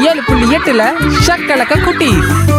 ஏழு புள்ளி எட்டுல ஷக்கலக்க குட்டி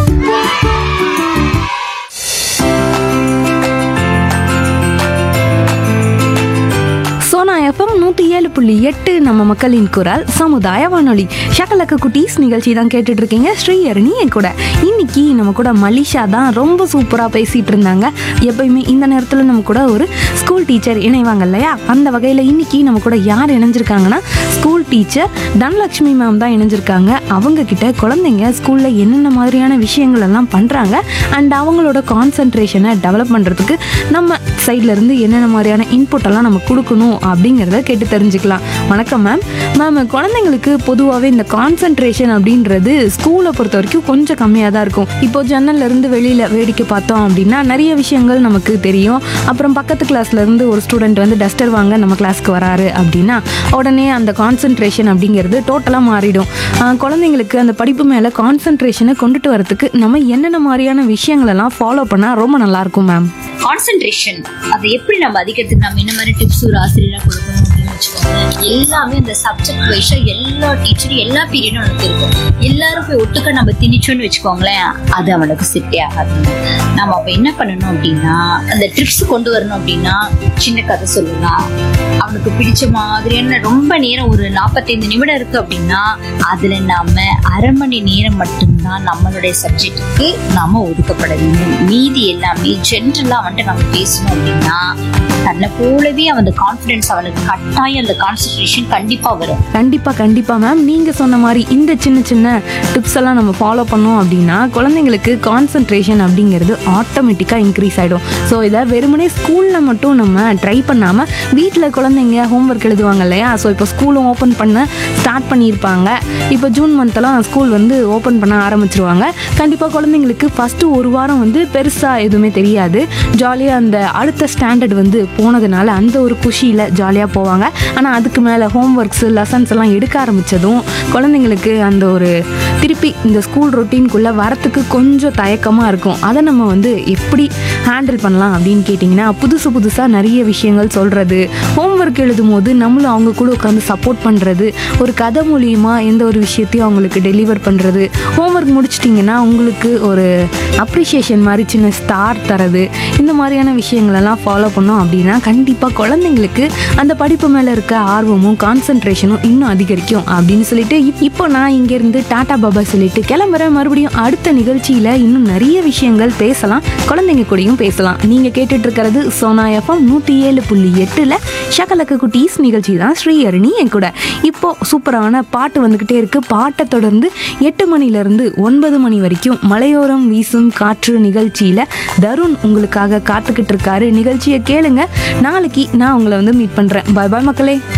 சோனா எஃப்எம் நூற்றி ஏழு புள்ளி எட்டு நம்ம மக்களின் குரல் சமுதாய வானொலி ஷகலக்க குட்டீஸ் நிகழ்ச்சி தான் கேட்டுட்டு இருக்கீங்க ஸ்ரீஹரணி என் கூட இன்னைக்கு நம்ம கூட மலிஷா தான் ரொம்ப சூப்பராக பேசிட்டு இருந்தாங்க எப்பயுமே இந்த நேரத்தில் நம்ம கூட ஒரு ஸ்கூல் டீச்சர் இணைவாங்க இல்லையா அந்த வகையில் இன்னைக்கு நம்ம கூட யார் இணைஞ்சிருக்காங்கன்னா ஸ்கூல் டீச்சர் தனலட்சுமி மேம் தான் இணைஞ்சிருக்காங்க அவங்க கிட்ட குழந்தைங்க ஸ்கூலில் என்னென்ன மாதிரியான விஷயங்கள் எல்லாம் பண்ணுறாங்க அண்ட் அவங்களோட கான்சன்ட்ரேஷனை டெவலப் பண்ணுறதுக்கு நம்ம சைட்ல இருந்து என்னென்ன மாதிரியான இன்புட் எல்லாம் நம்ம கொடுக்கணும் அப்படிங்கிறத கேட்டு தெரிஞ்சுக்கலாம் வணக்கம் மேம் மேம் குழந்தைங்களுக்கு பொதுவாகவே இந்த கான்சன்ட்ரேஷன் அப்படின்றது ஸ்கூலை பொறுத்த வரைக்கும் கொஞ்சம் கம்மியாக தான் இருக்கும் இப்போ ஜன்னல்ல இருந்து வெளியில் வேடிக்கை பார்த்தோம் அப்படின்னா நிறைய விஷயங்கள் நமக்கு தெரியும் அப்புறம் பக்கத்து கிளாஸ்ல இருந்து ஒரு ஸ்டூடெண்ட் வந்து டஸ்டர் வாங்க நம்ம கிளாஸ்க்கு வராரு அப்படின்னா உடனே அந்த கான்சன்ட்ரேஷன் அப்படிங்கிறது டோட்டலாக மாறிடும் ஆஹ் குழந்தைங்களுக்கு அந்த படிப்பு மேலே கான்சன்ட்ரேஷனை கொண்டுட்டு வரதுக்கு நம்ம என்னென்ன மாதிரியான விஷயங்கள் எல்லாம் ஃபாலோ பண்ணால் ரொம்ப நல்லா இருக்கும் மேம் கான்சென்ட்ரேஷன் அதை எப்படி நம்ம அதிகத்துக்கு நம்ம என்ன மாதிரி டிப்ஸ் ஒரு ஆசிரியரா கொடுக்கணும் அப்படின்னு வச்சுக்கோங்க எல்லாமே இந்த சப்ஜெக்ட் வைஸா எல்லா டீச்சரும் எல்லா பீரியடும் அவனுக்கு இருக்கும் எல்லாரும் போய் ஒட்டுக்க நம்ம திணிச்சோன்னு வச்சுக்கோங்களேன் அது அவனுக்கு செட்டே ஆகாது நம்ம அப்ப என்ன பண்ணணும் அப்படின்னா அந்த ட்ரிப்ஸ் கொண்டு வரணும் அப்படின்னா சின்ன கதை சொல்லலாம் அவனுக்கு பிடிச்ச மாதிரியான ரொம்ப நேரம் ஒரு நாற்பத்தைந்து நிமிடம் இருக்கு அப்படின்னா அதுல நாம அரை மணி நேரம் மட்டும்தான் நம்மளுடைய சப்ஜெக்ட்டுக்கு நாம ஒதுக்கப்பட வேண்டும் மீதி எல்லாமே ஜென்ரலா வந்துட்டு நம்ம பேசணும் அப்படின்னா தன்னை போலவே அவன் கான்பிடன்ஸ் அவனுக்கு கட்டாயம் அந்த கான்சன்ட்ரேஷன் கண்டிப்பா வரும் கண்டிப்பா கண்டிப்பா மேம் நீங்க சொன்ன மாதிரி இந்த சின்ன சின்ன டிப்ஸ் எல்லாம் நம்ம ஃபாலோ பண்ணோம் அப்படின்னா குழந்தைங்களுக்கு கான்சென்ட்ரேஷன் அப்படிங்கிறது ஆட்டோமேட்டிக்காக இன்க்ரீஸ் ஆகிடும் ஸோ இதை வெறுமனே ஸ்கூலில் மட்டும் நம்ம ட்ரை பண்ணாமல் வீட்டில் குழந்தைங்க ஹோம்ஒர்க் எழுதுவாங்க இல்லையா ஸோ இப்போ ஸ்கூலும் ஓப்பன் பண்ண ஸ்டார்ட் பண்ணியிருப்பாங்க இப்போ ஜூன் மந்த்தெல்லாம் ஸ்கூல் வந்து ஓப்பன் பண்ண ஆரம்பிச்சிருவாங்க கண்டிப்பாக குழந்தைங்களுக்கு ஃபஸ்ட்டு ஒரு வாரம் வந்து பெருசாக எதுவுமே தெரியாது ஜாலியாக அந்த அடுத்த ஸ்டாண்டர்ட் வந்து போனதுனால அந்த ஒரு குஷியில் ஜாலியாக போவாங்க ஆனால் அதுக்கு மேலே ஹோம்ஒர்க்ஸ் லெசன்ஸ் எல்லாம் எடுக்க ஆரம்பித்ததும் குழந்தைங்களுக்கு அந்த ஒரு திருப்பி இந்த ஸ்கூல் ரொட்டீனுக்குள்ளே வரத்துக்கு கொஞ்சம் தயக்கமாக இருக்கும் அதை நம்ம வந்து எப்படி ஹேண்டில் பண்ணலாம் அப்படின்னு கேட்டிங்கன்னா புதுசு புதுசாக நிறைய விஷயங்கள் சொல்கிறது ஹோம்ஒர்க் எழுதும் போது நம்மளும் அவங்க கூட உட்காந்து சப்போர்ட் பண்ணுறது ஒரு கதை மூலியமா எந்த ஒரு விஷயத்தையும் அவங்களுக்கு டெலிவர் பண்ணுறது ஹோம்ஒர்க் முடிச்சிட்டிங்கன்னா உங்களுக்கு ஒரு அப்ரிஷியேஷன் மாதிரி சின்ன ஸ்டார் தரது இந்த மாதிரியான விஷயங்களெல்லாம் ஃபாலோ பண்ணோம் அப்படின்னா கண்டிப்பாக குழந்தைங்களுக்கு அந்த படிப்பு மேலே இருக்க ஆர்வமும் கான்சன்ட்ரேஷனும் இன்னும் அதிகரிக்கும் அப்படின்னு சொல்லிட்டு இப்- இப்போ நான் இங்கேருந்து டாடா பாபா சொல்லிட்டு கிளம்புறேன் மறுபடியும் அடுத்த நிகழ்ச்சியில் இன்னும் நிறைய விஷயங்கள் பேசலாம் குழந்தைங்க கூடயும் பேசலாம் நீங்கள் கேட்டுட்டு இருக்கிறது சோனா எஃப்எம் நூற்றி ஏழு புள்ளி எட்டில் ஷகலக்க குட்டீஸ் நிகழ்ச்சி தான் ஸ்ரீஹரணி என் கூட இப்போ சூப்பரான பாட்டு வந்துக்கிட்டே இருக்கு பாட்டை தொடர்ந்து எட்டு மணிலேருந்து ஒன்பது மணி வரைக்கும் மலையோரம் வீசும் காற்று நிகழ்ச்சியில் தருண் உங்களுக்காக காத்துக்கிட்டு இருக்காரு நிகழ்ச்சியை கேளுங்க நாளைக்கு நான் உங்களை வந்து மீட் பண்ணுறேன் பாய் பாய் மக்களே